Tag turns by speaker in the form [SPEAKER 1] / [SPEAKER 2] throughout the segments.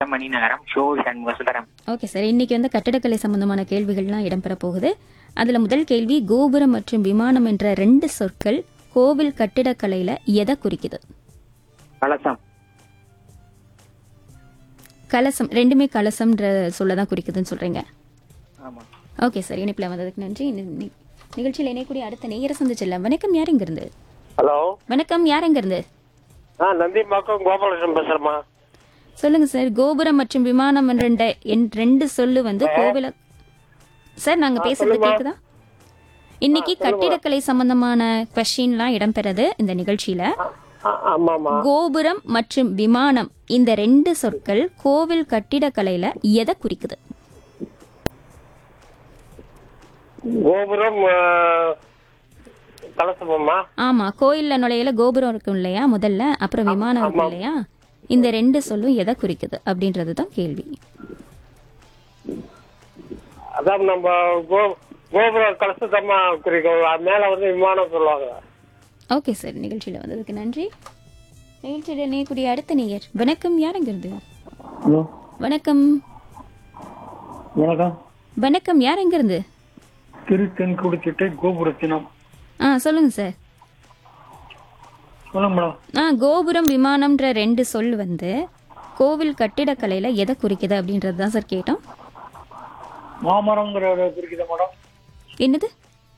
[SPEAKER 1] மணி நகரம் show Shanmuga Sundaram
[SPEAKER 2] okay sir இன்னைக்கு வந்து கட்டிடக்கலை சம்பந்தமான கேள்விகள்லாம் இடம்பெற போகுது அதுல முதல் கேள்வி கோபுரம் மற்றும் விமானம் என்ற ரெண்டு சொற்கள் கோவில் கட்டிடக்கலையில எதை குறிக்குது
[SPEAKER 1] கலசம்
[SPEAKER 2] கலசம் ரெண்டுமே கலசம்ன்ற சொல்லதான் குறிக்குதுன்னு சொல்றீங்க
[SPEAKER 1] ஆமா
[SPEAKER 2] ஓகே சார் இணைப்பில் வந்ததுக்கு நன்றி நி- நி- நிகழ்ச்சியில் இணையக்கூடிய அடுத்த நேர சந்திச்சிடலாம் வணக்கம் யார் எங்க இருந்து
[SPEAKER 3] ஹலோ
[SPEAKER 2] வணக்கம் யார் எங்க இருந்து
[SPEAKER 3] ஆ நந்திம்பாக்கம் கோபாலகிருஷ்ணன் பேசுறேம்மா
[SPEAKER 2] சொல்லுங்க சார் கோபுரம் மற்றும் விமானம் என்ற ரெண்ட- என் ரெண்டு சொல்லு வந்து கோவில சார் நாங்க பேசுறது கேக்குதா இன்னைக்கு கட்டிடக்கலை சம்பந்தமான கொஸ்டின்லாம் இடம்பெறது இந்த நிகழ்ச்சியில
[SPEAKER 3] ஆ- ஆமாம்மா
[SPEAKER 2] கோபுரம் மற்றும் விமானம் இந்த ரெண்டு சொற்கள் கோவில் கட்டிடக்கலையில எதை குறிக்குது
[SPEAKER 3] கோபுரம் ஆ, கலசமம்மா
[SPEAKER 2] ஆமா கோயில்ல நுழையில கோபுரம் இருக்கும் இல்லையா முதல்ல அப்புறம் விமானம் இருக்கும் இல்லையா இந்த ரெண்டு சொல்லும் எதை குறிக்குது அப்படின்றது தான் கேள்வி
[SPEAKER 3] அதான் நம்ம கோ கோபுரம் கலசத்தம்மா குறிக்கும் அது மேல வந்து விமானம் சொல்லுவாங்க
[SPEAKER 2] ஓகே சார் நிகழ்ச்சியில வந்ததுக்கு நன்றி நிகழ்ச்சியில இணையக்கூடிய அடுத்த நேயர் வணக்கம் யாருங்கிறது
[SPEAKER 4] ஹலோ
[SPEAKER 2] வணக்கம்
[SPEAKER 4] வணக்கம்
[SPEAKER 2] வணக்கம் யாருங்கிறது
[SPEAKER 4] திருத்தென்குடிச்சிட்டை கோபுரத்தினம்
[SPEAKER 2] ஆ சொல்லுங்க சார்
[SPEAKER 4] சொல்லுங்க மேடம்
[SPEAKER 2] ஆ கோபுரம் விமானம்ன்ற ரெண்டு சொல் வந்து கோவில் கட்டிடக்கலையில எதை குறிக்குது அப்படின்றது தான் சார் கேட்டோம்
[SPEAKER 4] மாமரங்கிற குறிக்குதா மேடம்
[SPEAKER 2] என்னது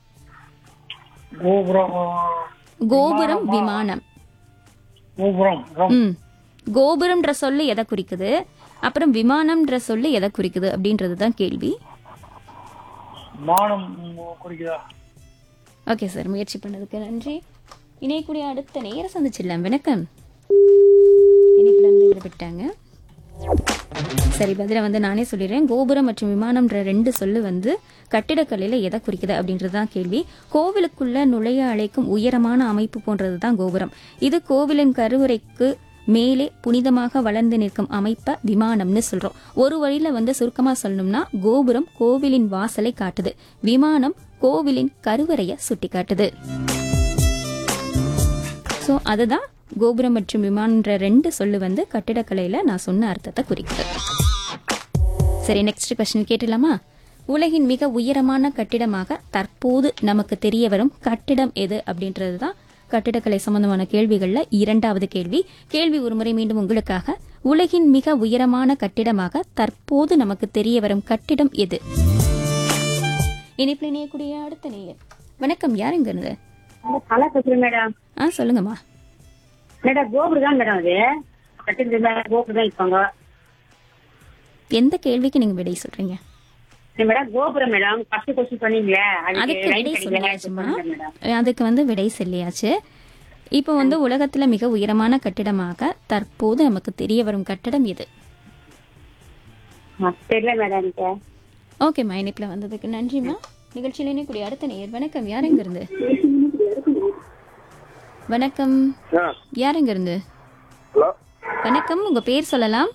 [SPEAKER 4] கோபுரம்
[SPEAKER 2] கோபுரம் விமானம்
[SPEAKER 4] கோபுரம் ரம்.
[SPEAKER 2] ம் கோபுரம்ன்ற சொல்லு எதை குறிக்குது அப்புறம் விமானம்ன்ற சொல்லு எதை குறிக்குது அப்படின்றது தான் கேள்வி
[SPEAKER 4] மானம் குறிக்குதா
[SPEAKER 2] ஓகே சார் முயற்சி பண்ணதுக்கு நன்றி இணையக்கூடிய அடுத்த நேர சந்திச்சிடலாம் வணக்கம் இணைப்புல இருந்து விடுபட்டாங்க சரி பதில வந்து நானே சொல்லிடுறேன் கோபுரம் மற்றும் விமானம்ன்ற ரெண்டு சொல்லு வந்து கட்டிடக்கலையில எதை குறிக்குது அப்படின்றது தான் கேள்வி கோவிலுக்குள்ள நுழைய அழைக்கும் உயரமான அமைப்பு போன்றது தான் கோபுரம் இது கோவிலின் கருவறைக்கு மேலே புனிதமாக வளர்ந்து நிற்கும் அமைப்பை விமானம்னு சொல்றோம் ஒரு வழியில வந்து சுருக்கமா சொல்லணும்னா கோபுரம் கோவிலின் வாசலை காட்டுது விமானம் கோவிலின் கருவறையை சுட்டி காட்டுது ஸோ அதுதான் கோபுரம் மற்றும் விமானன்ற ரெண்டு சொல்லு வந்து கட்டிடக்கலையில நான் சொன்ன அர்த்தத்தை குறிக்குது சரி நெக்ஸ்ட் கொஸ்டின் கேட்டுலாமா உலகின் மிக உயரமான கட்டிடமாக தற்போது நமக்கு தெரிய வரும் கட்டிடம் எது அப்படின்றது தான் கட்டிடக்கலை சம்பந்தமான கேள்விகள்ல இரண்டாவது கேள்வி கேள்வி ஒருமுறை மீண்டும் உங்களுக்காக உலகின் மிக உயரமான கட்டிடமாக தற்போது நமக்கு தெரிய வரும் கட்டிடம் எது இனிப்பில் இணையக்கூடிய அடுத்த நேயர் வணக்கம் யாருங்க இருந்து
[SPEAKER 5] கலா பேசுறேன் மேடம்
[SPEAKER 2] ஆ சொல்லுங்கம்மா
[SPEAKER 5] மேடம் கோபுரம் தான் மேடம் அது கட்டிட்டு மேல கோபுரம் தான் இருப்பாங்க
[SPEAKER 2] எந்த கேள்விக்கு நீங்க விடை சொல்றீங்க
[SPEAKER 5] சரி மேடம் கோபுரம் மேடம் ஃபர்ஸ்ட் கொஸ்டின் சொன்னீங்களே
[SPEAKER 2] அதுக்கு
[SPEAKER 5] line
[SPEAKER 2] விடை
[SPEAKER 5] கிடைக்கல.
[SPEAKER 2] சொல்லியாச்சுமா
[SPEAKER 5] சொல்லுங்க மேடம்
[SPEAKER 2] அதுக்கு வந்து விடை சொல்லியாச்சு இப்போ வந்து உலகத்துல மிக உயரமான கட்டிடமாக தற்போது நமக்கு தெரிய வரும் கட்டடம் இது
[SPEAKER 5] ஆ, தெரியல மேடம் எனக்கு
[SPEAKER 2] ஓகேம்மா இணைப்பில் வந்ததுக்கு நன்றிம்மா நிகழ்ச்சியில் இணைக்கூடிய அடுத்த நேயர் வணக்கம் யாருங்க இருந்து வணக்கம் யாருங்க இருந்து
[SPEAKER 3] ஹலோ
[SPEAKER 2] வணக்கம் உங்க பேர் சொல்லலாம்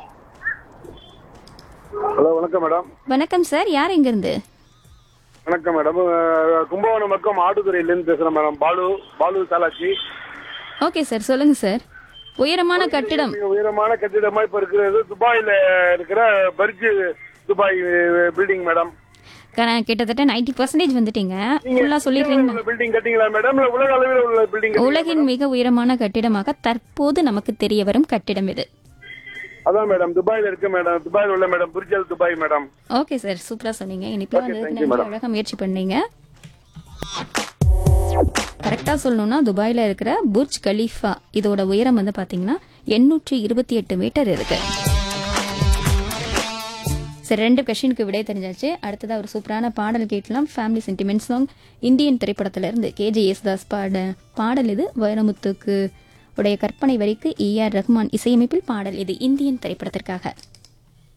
[SPEAKER 3] ஹலோ வணக்கம் மேடம்
[SPEAKER 2] வணக்கம் சார் யார் எங்க இருந்து
[SPEAKER 3] வணக்கம் மேடம் கும்பகோணம் பக்கம் ஆடுதுறையிலேருந்து பேசுறேன் மேடம் பாலு பாலு சாலாச்சி
[SPEAKER 2] ஓகே சார் சொல்லுங்க சார் உயரமான கட்டிடம்
[SPEAKER 3] மிக உயரமான கட்டிடமா இப்ப இருக்கிறது துபாயில இருக்கிற பர்ஜ் துபாய் பில்டிங் மேடம்
[SPEAKER 2] க- கிட்டத்தட்ட நைன்டி பர்சன்டேஜ் வந்துட்டீங்க ஃபுல்லா சொல்லிடுறீங்களா
[SPEAKER 3] பில்டிங் கட்டிங்களா மேடம் இல்ல உலக அளவில் உள்ள பில்டிங்
[SPEAKER 2] உலகின் மிக உயரமான கட்டிடமாக தற்போது நமக்கு தெரிய வரும் கட்டிடம் இது
[SPEAKER 3] அதான் மேடம் துபாயில இருக்கு மேடம் துபாயில் உள்ள madam Burj al Dubai madam
[SPEAKER 2] okay sir சூப்பரா சொன்னீங்க இனிப்பா வந்ததுக்கு நன்றி அழகா முயற்சி பண்ணீங்க கரெக்டா சொல்லணும்னா துபாயில இருக்கிற புர்ஜ் கலீஃபா இதோட உயரம் வந்து பாத்தீங்கன்னா எண்ணூற்றி இருபத்தி எட்டு மீட்டர் இருக்கு சரி ரெண்டு கொஷினுக்கு விடை தெரிஞ்சாச்சு அடுத்ததா ஒரு சூப்பரான பாடல் கேட்கலாம் ஃபேமிலி சென்டிமெண்ட் சாங் இந்தியன் திரைப்படத்துல இருந்து கேஜே யேசுதாஸ் பாட பாடல் இது வைரமுத்துக்கு உடைய கற்பனை வரிக்கு ஏ ஆர் ரஹ்மான் இசையமைப்பில் பாடல் இது இந்தியன் திரைப்படத்திற்காக